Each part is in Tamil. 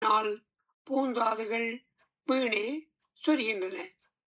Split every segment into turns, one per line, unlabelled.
பின்னால் பூந்தாதுகள் வீணே சொரிகின்றன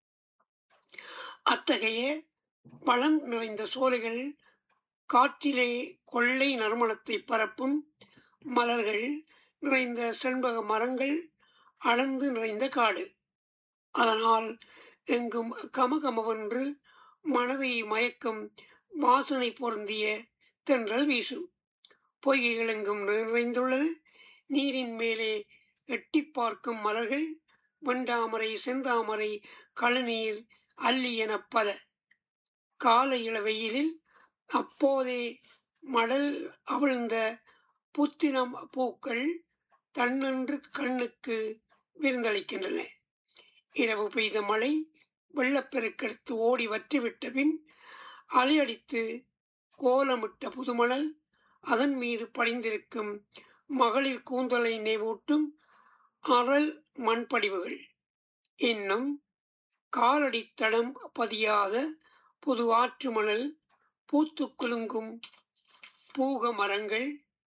அத்தகைய வளம் நிறைந்த சோலைகள் காற்றிலே கொள்ளை நறுமணத்தை பரப்பும் மலர்கள் நிறைந்த செண்பக மரங்கள் அளந்து நிறைந்த காடு அதனால் எங்கும் கமகமவென்று மனதை மயக்கும் வாசனை பொருந்திய தென்றல் வீசும் பொய்கைகள் எங்கும் நிறைந்துள்ளன நீரின் மேலே எட்டி பார்க்கும் மலர்கள் வெண்டாமரை செந்தாமரை கழுநீர் அல்லி என பல கால இளவெயிலில் அப்போதே மடல் அவிழ்ந்த புத்தினம் பூக்கள் தன்னன்று கண்ணுக்கு விருந்தளிக்கின்றன இரவு பெய்த மழை வெள்ளப்பெருக்கெடுத்து ஓடி வற்றிவிட்ட பின் அலையடித்து கோலமிட்ட புதுமணல் அதன் மீது படிந்திருக்கும் மகளிர் கூந்தலை நினைவூட்டும் அறல் மண்படிவுகள் இன்னும் காலடித்தடம் பதியாத புது ஆற்று மணல் பூத்து குலுங்கும் பூக மரங்கள்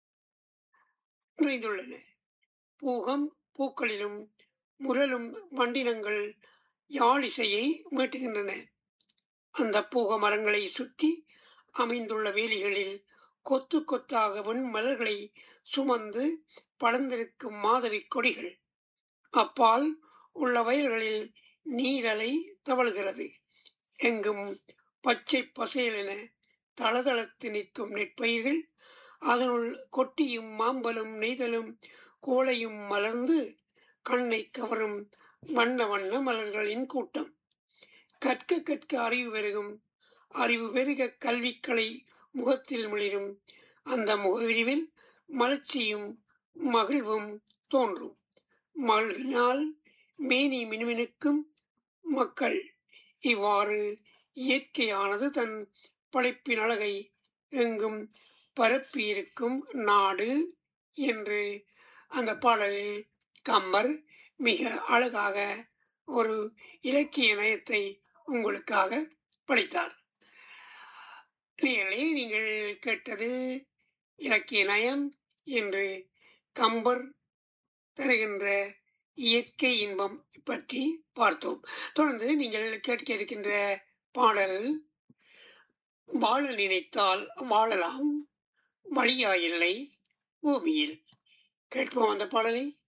நிறைந்துள்ளன பூகம் பூக்களிலும் முரலும் வண்டினங்கள் யாழிசையை மீட்டுகின்றன அந்த பூக மரங்களை சுற்றி அமைந்துள்ள வேலிகளில் கொத்து கொத்தாக வெண்மலர்களை சுமந்து படர்ந்திருக்கும் மாதவி கொடிகள் அப்பால் உள்ள வயல்களில் நீரலை தவழ்கிறது எங்கும் பச்சை பசேலென தளதளத்து நிற்கும் நெற்பயிர்கள் அதனுள் கொட்டியும் மாம்பலும் நெய்தலும் கோளையும் மலர்ந்து கண்ணை கவரும் வண்ண வண்ண மலர்களின் கூட்டம் கற்க கற்க அறிவு பெருகும் அறிவு பெருக கல்விக்கலை முகத்தில் மிளிரும் அந்த முகவிரிவில் மலர்ச்சியும் மகிழ்வும் தோன்றும் மகிழ்வினால் மேனி மினுமினுக்கும் மக்கள் இவ்வாறு இயற்கையானது தன் படைப்பின் அழகை எங்கும் பரப்பியிருக்கும் நாடு என்று அந்த பாடலில் கம்பர் மிக அழகாக ஒரு இலக்கிய நயத்தை உங்களுக்காக படித்தார் நேர்களே நீங்கள் கேட்டது இலக்கிய நயம் என்று கம்பர் தருகின்ற இயற்கை இன்பம் பற்றி பார்த்தோம் தொடர்ந்து நீங்கள் கேட்க இருக்கின்ற பாடல் வாழ நினைத்தால் வாழலாம் வழியாயில்லை பூமியில் கேட்போம் அந்த பாடலை